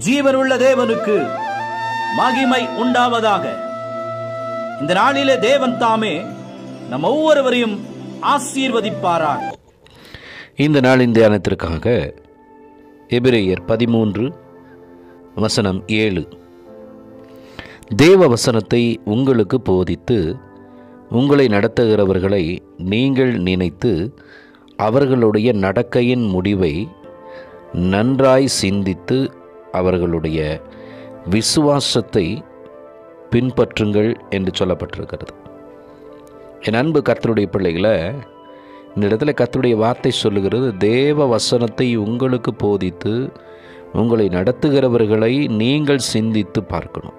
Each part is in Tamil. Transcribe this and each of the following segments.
ஜீவனுள்ள தேவனுக்கு மகிமை உண்டாவதாக இந்த நாளிலே தேவன் தாமே நம் ஒவ்வொருவரையும் ஆசீர்வதிப்பாராக இந்த நாளின் தியானத்திற்காக எபிரேயர் பதிமூன்று வசனம் ஏழு தேவ வசனத்தை உங்களுக்கு போதித்து உங்களை நடத்துகிறவர்களை நீங்கள் நினைத்து அவர்களுடைய நடக்கையின் முடிவை நன்றாய் சிந்தித்து அவர்களுடைய விசுவாசத்தை பின்பற்றுங்கள் என்று சொல்லப்பட்டிருக்கிறது என் அன்பு கர்த்தருடைய பிள்ளைகளை இந்த இடத்துல கர்த்தருடைய வார்த்தை சொல்லுகிறது தேவ வசனத்தை உங்களுக்கு போதித்து உங்களை நடத்துகிறவர்களை நீங்கள் சிந்தித்து பார்க்கணும்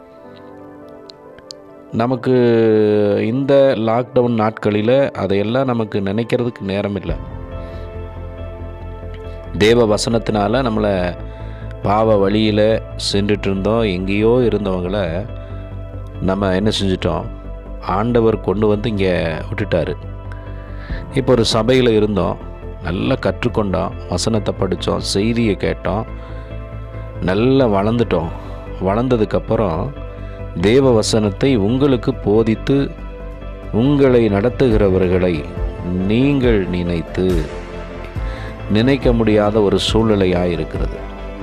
நமக்கு இந்த லாக்டவுன் நாட்களில் அதையெல்லாம் நமக்கு நினைக்கிறதுக்கு நேரம் இல்லை தேவ வசனத்தினால நம்மளை பாவ வழியில் சென்றுட்டு இருந்தோம் எங்கேயோ இருந்தவங்கள நம்ம என்ன செஞ்சிட்டோம் ஆண்டவர் கொண்டு வந்து இங்கே விட்டுட்டாரு இப்போ ஒரு சபையில் இருந்தோம் நல்லா கற்றுக்கொண்டோம் வசனத்தை படித்தோம் செய்தியை கேட்டோம் நல்லா வளர்ந்துட்டோம் வளர்ந்ததுக்கப்புறம் தேவ வசனத்தை உங்களுக்கு போதித்து உங்களை நடத்துகிறவர்களை நீங்கள் நினைத்து நினைக்க முடியாத ஒரு சூழ்நிலையாக இருக்கிறது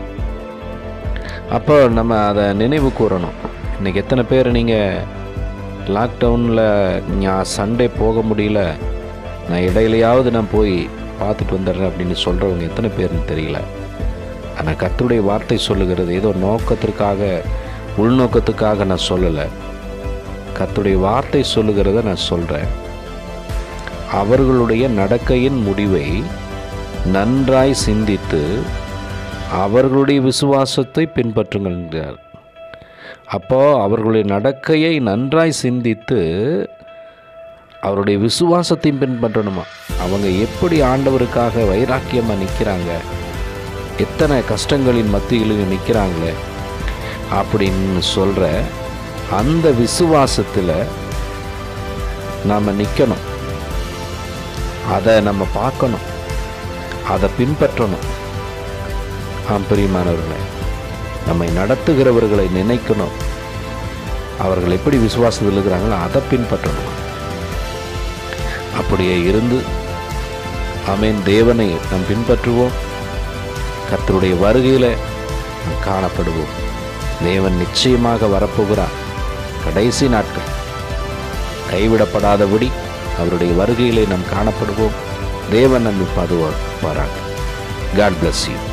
அப்போ நம்ம அதை நினைவு கூறணும் இன்றைக்கி எத்தனை பேர் நீங்கள் லாக்டவுனில் நான் சண்டே போக முடியல நான் இடையிலையாவது நான் போய் பார்த்துட்டு வந்துடுறேன் அப்படின்னு சொல்கிறவங்க எத்தனை பேர்னு தெரியல ஆனால் கர்த்தருடைய வார்த்தை சொல்லுகிறது ஏதோ நோக்கத்திற்காக உள்நோக்கத்துக்காக நான் சொல்லலை கர்த்தருடைய வார்த்தை சொல்லுகிறத நான் சொல்கிறேன் அவர்களுடைய நடக்கையின் முடிவை நன்றாய் சிந்தித்து அவர்களுடைய விசுவாசத்தை பின்பற்றுங்கள் என்கிறார் அப்போ அவர்களுடைய நடக்கையை நன்றாய் சிந்தித்து அவருடைய விசுவாசத்தையும் பின்பற்றணுமா அவங்க எப்படி ஆண்டவருக்காக வைராக்கியமாக நிற்கிறாங்க எத்தனை கஷ்டங்களின் மத்தியிலும் நிற்கிறாங்களே அப்படின்னு சொல்கிற அந்த விசுவாசத்தில் நாம் நிற்கணும் அதை நம்ம பார்க்கணும் அதை பின்பற்றணும் ஆம் பிரியமானவர்களே நம்மை நடத்துகிறவர்களை நினைக்கணும் அவர்கள் எப்படி விசுவாசத்தில் இருக்கிறாங்களோ அதை பின்பற்றணும் அப்படியே இருந்து ஆமேன் தேவனை நாம் பின்பற்றுவோம் கர்த்தருடைய வருகையில் நாம் காணப்படுவோம் தேவன் நிச்சயமாக வரப்போகிறார் கடைசி நாட்கள் கைவிடப்படாதபடி அவருடைய வருகையிலே நாம் காணப்படுவோம் தேவன் நம்மை பாதுகாப்பாராக காட் bless you